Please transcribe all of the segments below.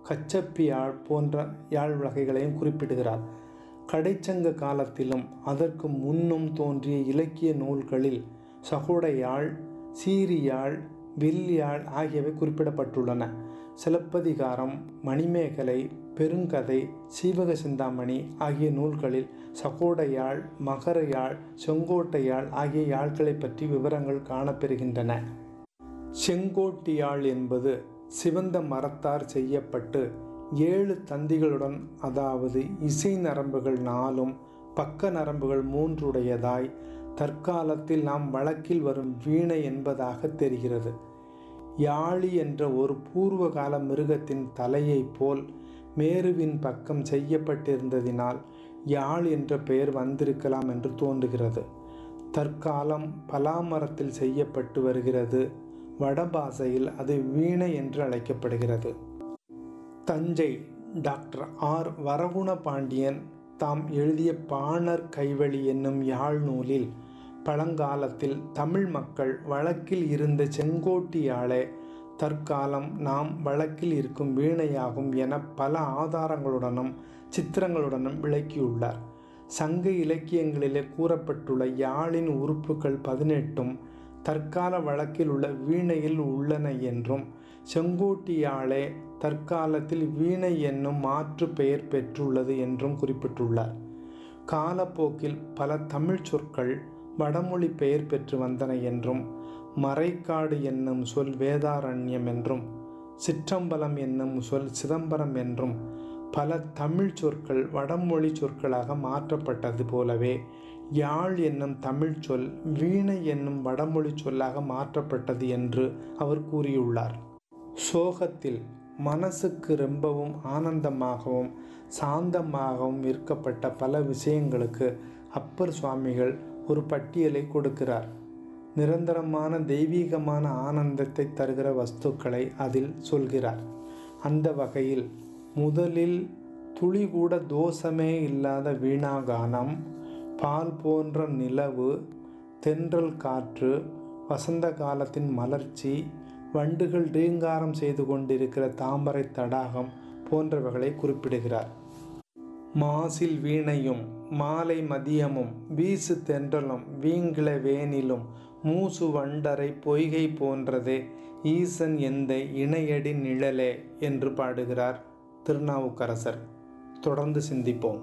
கச்சப்பி யாழ் போன்ற யாழ் வகைகளையும் குறிப்பிடுகிறார் கடைச்சங்க காலத்திலும் அதற்கு முன்னும் தோன்றிய இலக்கிய நூல்களில் சகோட யாழ் சீரியாழ் வில்யாழ் ஆகியவை குறிப்பிடப்பட்டுள்ளன சிலப்பதிகாரம் மணிமேகலை பெருங்கதை சீவக சிந்தாமணி ஆகிய நூல்களில் சகோடையாழ் மகரயாழ் செங்கோட்டையாழ் ஆகிய யாழ்களை பற்றி விவரங்கள் காணப்பெறுகின்றன செங்கோட்டியாழ் என்பது சிவந்த மரத்தார் செய்யப்பட்டு ஏழு தந்திகளுடன் அதாவது இசை நரம்புகள் நாலும் பக்க நரம்புகள் மூன்றுடையதாய் தற்காலத்தில் நாம் வழக்கில் வரும் வீணை என்பதாக தெரிகிறது யாழி என்ற ஒரு பூர்வகால மிருகத்தின் தலையைப் போல் மேருவின் பக்கம் செய்யப்பட்டிருந்ததினால் யாழ் என்ற பெயர் வந்திருக்கலாம் என்று தோன்றுகிறது தற்காலம் பலாமரத்தில் செய்யப்பட்டு வருகிறது வடபாசையில் அது வீணை என்று அழைக்கப்படுகிறது தஞ்சை டாக்டர் ஆர் வரகுண பாண்டியன் தாம் எழுதிய பாணர் கைவழி என்னும் யாழ் நூலில் பழங்காலத்தில் தமிழ் மக்கள் வழக்கில் இருந்த செங்கோட்டி யாழே தற்காலம் நாம் வழக்கில் இருக்கும் வீணையாகும் என பல ஆதாரங்களுடனும் சித்திரங்களுடனும் விளக்கியுள்ளார் சங்க இலக்கியங்களிலே கூறப்பட்டுள்ள யாழின் உறுப்புகள் பதினெட்டும் தற்கால வழக்கில் உள்ள வீணையில் உள்ளன என்றும் செங்கோட்டி யாழே தற்காலத்தில் வீணை என்னும் மாற்று பெயர் பெற்றுள்ளது என்றும் குறிப்பிட்டுள்ளார் காலப்போக்கில் பல தமிழ் சொற்கள் வடமொழி பெயர் பெற்று வந்தன என்றும் மறைக்காடு என்னும் சொல் வேதாரண்யம் என்றும் சிற்றம்பலம் என்னும் சொல் சிதம்பரம் என்றும் பல தமிழ் சொற்கள் வடமொழி சொற்களாக மாற்றப்பட்டது போலவே யாழ் என்னும் தமிழ் சொல் வீணை என்னும் வடமொழி சொல்லாக மாற்றப்பட்டது என்று அவர் கூறியுள்ளார் சோகத்தில் மனசுக்கு ரொம்பவும் ஆனந்தமாகவும் சாந்தமாகவும் இருக்கப்பட்ட பல விஷயங்களுக்கு அப்பர் சுவாமிகள் ஒரு பட்டியலை கொடுக்கிறார் நிரந்தரமான தெய்வீகமான ஆனந்தத்தை தருகிற வஸ்துக்களை அதில் சொல்கிறார் அந்த வகையில் முதலில் துளி கூட தோஷமே இல்லாத வீணாகானம் பால் போன்ற நிலவு தென்றல் காற்று வசந்த காலத்தின் மலர்ச்சி வண்டுகள் ரீங்காரம் செய்து கொண்டிருக்கிற தாமரை தடாகம் போன்றவைகளை குறிப்பிடுகிறார் மாசில் வீணையும் மாலை மதியமும் வீசு தென்றலும் வீங்கிள வேனிலும் மூசு வண்டரை பொய்கை போன்றதே ஈசன் எந்த இணையடி நிழலே என்று பாடுகிறார் திருநாவுக்கரசர் தொடர்ந்து சிந்திப்போம்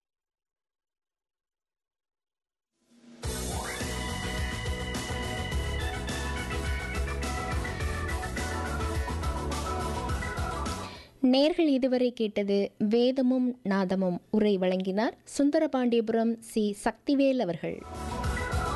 நேர்கள் இதுவரை கேட்டது வேதமும் நாதமும் உரை வழங்கினார் சுந்தரபாண்டியபுரம் சி சக்திவேல் அவர்கள்